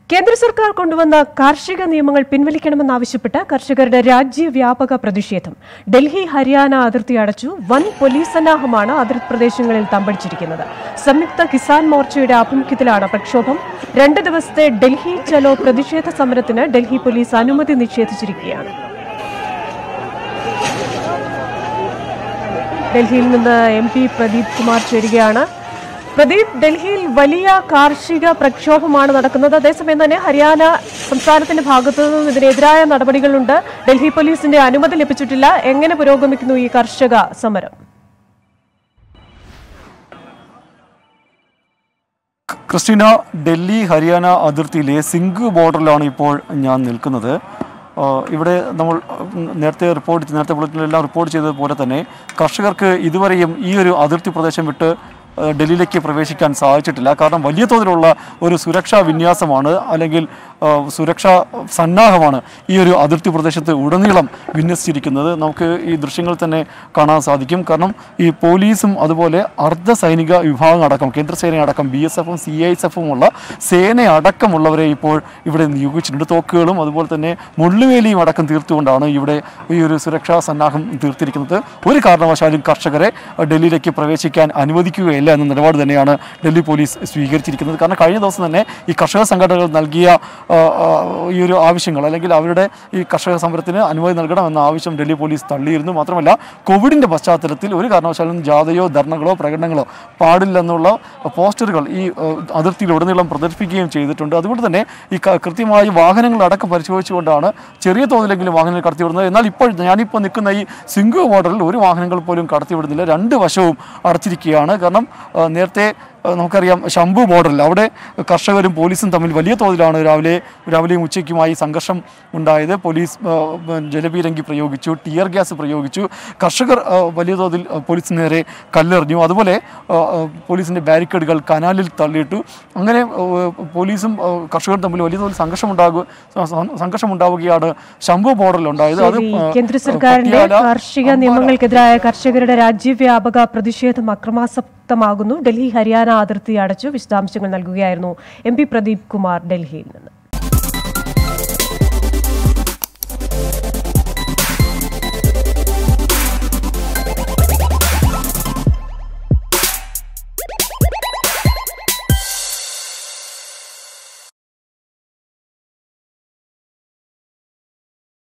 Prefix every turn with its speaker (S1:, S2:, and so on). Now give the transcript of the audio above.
S1: കേന്ദ്ര സർക്കാർ കൊണ്ടുവന്ന കാർഷിക നിയമങ്ങൾ പിൻവലിക്കണമെന്നാവശ്യപ്പെട്ട് കർഷകരുടെ രാജ്യവ്യാപക പ്രതിഷേധം ഡൽഹി ഹരിയാന അതിർത്തി അടച്ചു വൻ പോലീസ് സന്നാഹമാണ് അതിർത്തി പ്രദേശങ്ങളിൽ തമ്പടിച്ചിരിക്കുന്നത് സംയുക്ത കിസാൻ മോർച്ചയുടെ ആഭിമുഖ്യത്തിലാണ് പ്രക്ഷോഭം രണ്ട് ദിവസത്തെ ഡൽഹി ചലോ പ്രതിഷേധ സമരത്തിന് ഡൽഹി പോലീസ് അനുമതി നിഷേധിച്ചിരിക്കുകയാണ് ഡൽഹിയിൽ നിന്ന് എം പി പ്രദീപ് കുമാർ ചേരുകയാണ് പ്രദീപ് ഡൽഹിയിൽ വലിയ കാർഷിക പ്രക്ഷോഭമാണ് നടക്കുന്നത് അതേസമയം തന്നെ ഹരിയാന സംസ്ഥാനത്തിന്റെ ഭാഗത്തു നിന്നും ഇതിനെതിരായ നടപടികളുണ്ട് ഡൽഹി പോലീസിന്റെ അനുമതി ലഭിച്ചിട്ടില്ല എങ്ങനെ പുരോഗമിക്കുന്നു ഈ കർഷക സമരം
S2: ക്രിസ്റ്റീന ഡൽഹി ഹരിയാന അതിർത്തിയിലെ സിംഗ് ബോർഡറിലാണ് ഇപ്പോൾ ഞാൻ നിൽക്കുന്നത് ആ, ഇവിടെ നമ്മൾ ഉം, നേരത്തെ റിപ്പോർട്ട് നേരത്തെ ബുള്ളറ്റിനെല്ലാം റിപ്പോർട്ട് ചെയ്തതുപോലെ തന്നെ കർഷകർക്ക് ഇതുവരെയും ഈ ഒരു അതിർത്തി പ്രദേശം വിട്ട് ആ, ഡൽഹിയിലേക്ക് പ്രവേശിക്കാൻ സാധിച്ചിട്ടില്ല കാരണം വലിയ തോതിലുള്ള ഒരു സുരക്ഷാ വിന്യാസമാണ് അല്ലെങ്കിൽ ആ, സുരക്ഷാ സന്നാഹമാണ് ഈ ഒരു അതിർത്തി പ്രദേശത്ത് ഉടനീളം വിന്യസിച്ചിരിക്കുന്നത് നമുക്ക് ഈ ദൃശ്യങ്ങൾ തന്നെ കാണാൻ സാധിക്കും കാരണം ഈ പോലീസും അതുപോലെ അർദ്ധ സൈനിക വിഭാഗം അടക്കം കേന്ദ്രസേന അടക്കം ബി എസ് എഫും സി ഐ എസ് എഫും ഉള്ള സേന അടക്കമുള്ളവരെ ഇപ്പോൾ ഇവിടെ നിയോഗിച്ചിട്ടുണ്ട് തോക്കുകളും അതുപോലെ തന്നെ മുള്ളുവേലിയും അടക്കം തീർത്തുകൊണ്ടാണ് ഇവിടെ ഈ ഒരു സുരക്ഷാ സന്നാഹം തീർത്തിരിക്കുന്നത് ഒരു കാരണവശാലും കർഷകരെ ഡൽഹിയിലേക്ക് പ്രവേശിക്കാൻ അനുവദിക്കുകയില്ല എന്ന നിലപാട് തന്നെയാണ് ഡൽഹി പോലീസ് സ്വീകരിച്ചിരിക്കുന്നത് കാരണം കഴിഞ്ഞ ദിവസം തന്നെ ഈ കർഷക സംഘടനകൾ നൽകിയ ആ, ആ, ഈ ഒരു ആവശ്യങ്ങൾ അല്ലെങ്കിൽ അവരുടെ ഈ കർഷക സമരത്തിന് അനുമതി നൽകണം എന്ന ആവശ്യം ഡൽഹി പോലീസ് തള്ളിയിരുന്നു മാത്രമല്ല കോവിഡിന്റെ പശ്ചാത്തലത്തിൽ ഒരു കാരണവശാലും ജാഥയോ ധർണകളോ പ്രകടനങ്ങളോ പാടില്ലെന്നുള്ള പോസ്റ്ററുകൾ ഈ ആ, അതിർത്തിയിൽ ഉടനീളം പ്രദർശിപ്പിക്കുകയും ചെയ്തിട്ടുണ്ട് അതുകൊണ്ട് തന്നെ ഈ ക- കൃത്യമായി വാഹനങ്ങളടക്കം പരിശോധിച്ചുകൊണ്ടാണ് ചെറിയ തോതിലെങ്കിലും വാഹനങ്ങൾ കടത്തിവിടുന്നത് എന്നാൽ ഇപ്പോൾ ഞാനിപ്പോൾ നിൽക്കുന്ന ഈ സിംഗു മോഡലിൽ ഒരു വാഹനങ്ങൾ പോലും കടത്തിവിടുന്നില്ല രണ്ട് വശവും അടച്ചിരിക്കുകയാണ് കാരണം ആ, നേരത്തെ ആ, നമുക്കറിയാം ശംഭു ബോർഡറിൽ അവിടെ കർഷകരും പോലീസും തമ്മിൽ വലിയ തോതിലാണ് രാവിലെ രാവിലെയും ഉച്ചയ്ക്കുമായി സംഘർഷം ഉണ്ടായത് പോലീസ് ആ, ജലപീരങ്കി പ്രയോഗിച്ചു ടിയർ ഗ്യാസ് പ്രയോഗിച്ചു കർഷകർ ആ, വലിയ തോതിൽ ആ, പോലീസിന് നേരെ കല്ലെറിഞ്ഞു അതുപോലെ ആ, ആ, പോലീസിൻ്റെ ബാരിക്കേഡുകൾ കനാലിൽ തള്ളിയിട്ടു അങ്ങനെ ആ, പോലീസും ആ, കർഷകരും തമ്മിൽ വലിയ തോതിൽ സംഘർഷം ഉണ്ടാകുക സംഘർഷം ഉണ്ടാവുകയാണ് ശംഭു ബോർഡറിൽ ഉണ്ടായത് അത്
S1: ശരി,
S2: ആ,
S1: കേന്ദ്ര സർക്കാരിന്റെ
S2: പട്യാല,
S1: കാർഷിക
S2: അംബാല,
S1: നിയമങ്ങൾക്കെതിരായ കർഷകരുടെ രാജ്യവ്യാപക പ്രതിഷേധം അക്രമാസക്തമാകുന്നു ഡൽഹി ഹരിയാന അതിർത്തി അടച്ചു വിശദാംശങ്ങൾ നൽകുകയായിരുന്നു എം പി പ്രദീപ് കുമാർ ഡൽഹിയിൽ നിന്ന്